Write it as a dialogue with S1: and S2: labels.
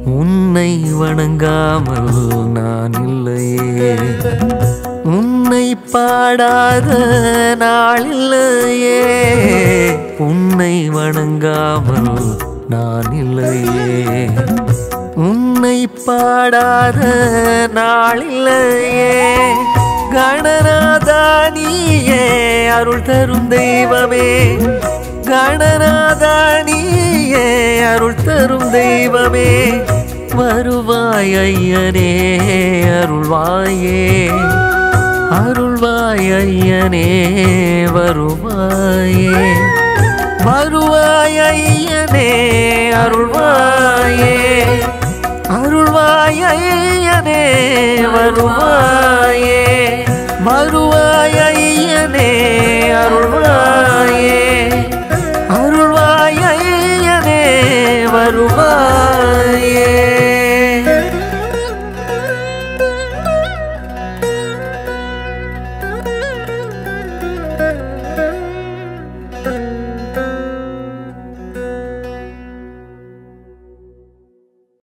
S1: உன்னை வணங்காமல் நான் இல்லையே உன்னை பாடாத நாளில்லையே உன்னை வணங்காமல் நான் இல்லையே உன்னை பாடாத நாளில்லையே கணநாதா நீயே அருள் தரும் தெய்வமே கணநாதா நீயே அருள் தரும் தெய்வமே வருவாய் ஐயனே அருள்வாயே அருள்வாய் ஐயனே வருவாயே வருவாய் ஐயனே அருள்வாயே